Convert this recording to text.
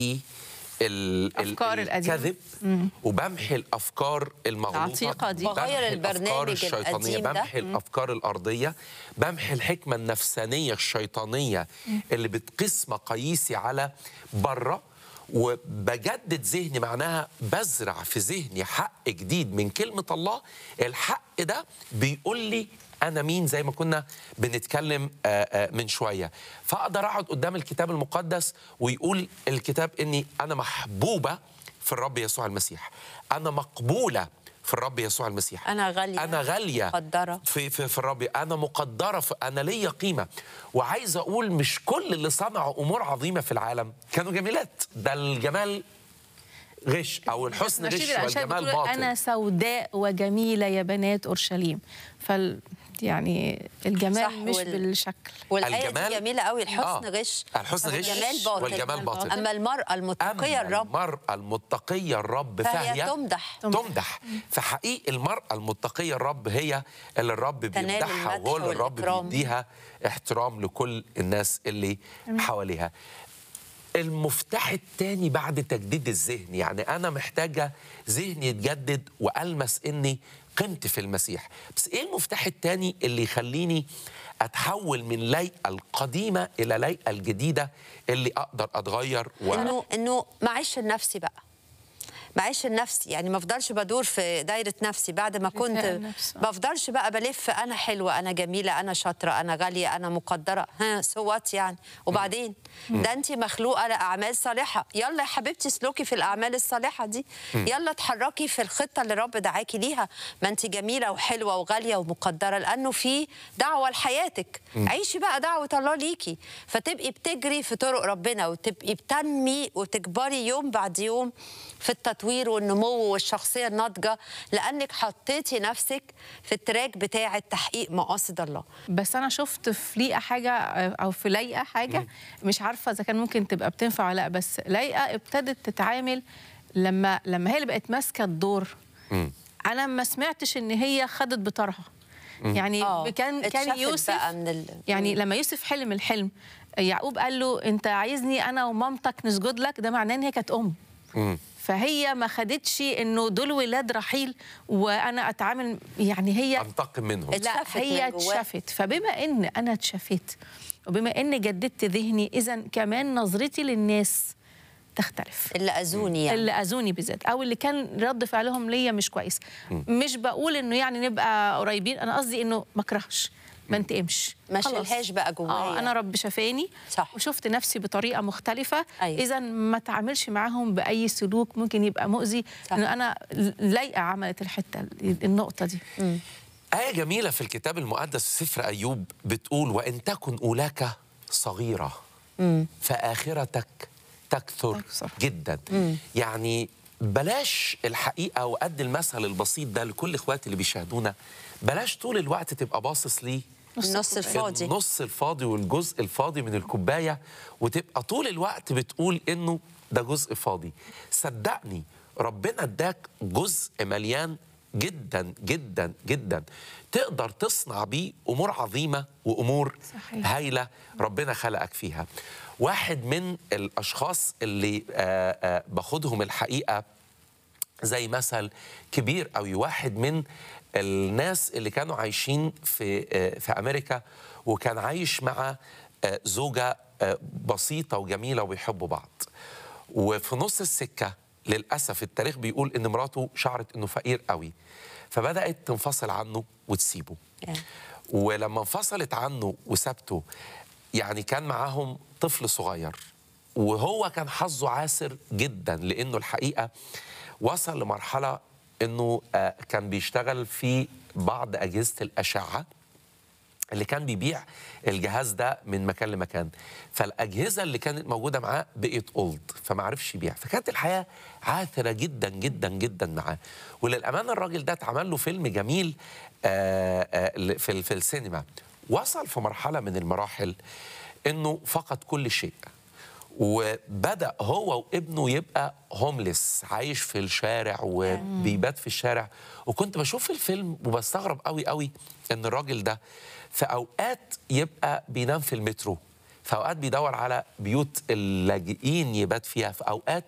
ال- ال- الأفكار القديمة. الكذب وبمحي الافكار المغلوطه العتيقة دي. بمحي بغير الافكار البرنامج الشيطانيه القديم ده. بمحي الافكار الارضيه بمحي الحكمه النفسانيه الشيطانيه اللي بتقيس مقاييسي على بره وبجدد ذهني معناها بزرع في ذهني حق جديد من كلمه الله الحق ده بيقول لي انا مين زي ما كنا بنتكلم آه، آه، من شويه فاقدر اقعد قدام الكتاب المقدس ويقول الكتاب اني انا محبوبه في الرب يسوع المسيح انا مقبوله في الرب يسوع المسيح أنا غالية. انا غاليه مقدرة. في في, في الرب انا مقدره في انا ليا قيمه وعايز اقول مش كل اللي صنعوا امور عظيمه في العالم كانوا جميلات ده الجمال غش او الحسن نشيد غش الأنشاد والجمال بتقول باطل أنا سوداء وجميلة يا بنات أورشليم فال يعني الجمال صح، مش وال- بالشكل والآية الجمال- دي جميلة قوي الحسن آه. غش الحسن غش والجمال باطل والجمال باطل. أما المرأة المتقية أما الرب المرأة المتقية الرب فهي فهي تمدح. تمدح فحقيقي المرأة المتقية الرب هي اللي الرب تنال بيمدحها المدح وهو اللي الرب والإكرام. بيديها احترام لكل الناس اللي حواليها المفتاح التاني بعد تجديد الذهن يعني أنا محتاجة ذهني يتجدد وألمس إني قيمتي في المسيح بس إيه المفتاح التاني اللي يخليني أتحول من ليئة القديمة إلى ليئة الجديدة اللي أقدر أتغير و... انه انه معيش النفسي بقى معيش النفسي يعني ما افضلش بدور في دايره نفسي بعد ما كنت بتلاقي النفس، آه. ما افضلش بقى بلف انا حلوه انا جميله انا شاطره انا غاليه انا مقدره ها سوات يعني وبعدين ده انت مخلوقه لاعمال صالحه يلا يا حبيبتي اسلكي في الاعمال الصالحه دي يلا اتحركي في الخطه اللي الرب دعاكي ليها ما انت جميله وحلوه وغاليه ومقدره لانه في دعوه لحياتك عيشي بقى دعوه الله ليكي فتبقي بتجري في طرق ربنا وتبقي بتنمي وتكبري يوم بعد يوم في التطوير والنمو والشخصيه الناضجه لانك حطيتي نفسك في التراك بتاع تحقيق مقاصد الله بس انا شفت في ليئه حاجه او في لايقه حاجه مش عارفه اذا كان ممكن تبقى بتنفع ولا لا بس لايقه ابتدت تتعامل لما لما هي اللي بقت ماسكه الدور انا ما سمعتش ان هي خدت بطارها يعني آه، كان كان اتشافت يوسف بقى من ال- يعني لما يوسف حلم الحلم يعقوب قال له انت عايزني انا ومامتك نسجد لك ده معناه ان هي كانت ام فهي ما خدتش انه دول ولاد رحيل وانا اتعامل يعني هي أنتقم منهم لا اتشافت هي من جواها. اتشافت فبما ان انا اتشافت وبما ان جددت ذهني اذا كمان نظرتي للناس تختلف اللي اذوني يعني اللي اذوني بالذات او اللي كان رد فعلهم ليا مش كويس مش بقول انه يعني نبقى قريبين انا قصدي انه ما اكرهش ما انتقمش ما خلاص. شيلهاش بقى جوايا. اه انا رب شفاني صح. وشفت نفسي بطريقه مختلفه أيوة. اذا ما تعاملش معاهم باي سلوك ممكن يبقى مؤذي صح. انه انا لايقه عملت الحته النقطه دي آية جميلة في الكتاب المقدس في سفر أيوب بتقول وإن تكن أولاك صغيرة فآخرتك تكثر تكثر. جدا يعني بلاش الحقيقة وقد المثل البسيط ده لكل إخواتي اللي بيشاهدونا بلاش طول الوقت تبقى باصص ليه النص الفاضي النص الفاضي والجزء الفاضي من الكوبايه وتبقى طول الوقت بتقول انه ده جزء فاضي صدقني ربنا اداك جزء مليان جدا جدا جدا تقدر تصنع بيه امور عظيمه وامور صحيح. هايله ربنا خلقك فيها واحد من الاشخاص اللي آه آه باخدهم الحقيقه زي مثل كبير قوي واحد من الناس اللي كانوا عايشين في آه، في امريكا وكان عايش مع آه، زوجه آه، بسيطه وجميله وبيحبوا بعض وفي نص السكه للاسف التاريخ بيقول ان مراته شعرت انه فقير قوي فبدات تنفصل عنه وتسيبه يعني. ولما انفصلت عنه وسابته يعني كان معاهم طفل صغير وهو كان حظه عاسر جدا لانه الحقيقه وصل لمرحله انه آه، كان بيشتغل في بعض اجهزه الاشعه اللي كان بيبيع الجهاز ده من مكان لمكان فالاجهزه اللي كانت موجوده معاه بقت اولد فما عرفش يبيع فكانت الحياه عاثره جدا جدا جدا معاه وللامانه الراجل ده اتعمل له فيلم جميل آه، آه، في ال- في السينما وصل في مرحله من المراحل انه فقد كل شيء وبدا هو وابنه يبقى هوملس عايش في الشارع وبيبات في الشارع وكنت بشوف الفيلم وبستغرب قوي قوي ان الراجل ده في اوقات يبقى بينام في المترو في اوقات بيدور على بيوت اللاجئين يبات فيها في اوقات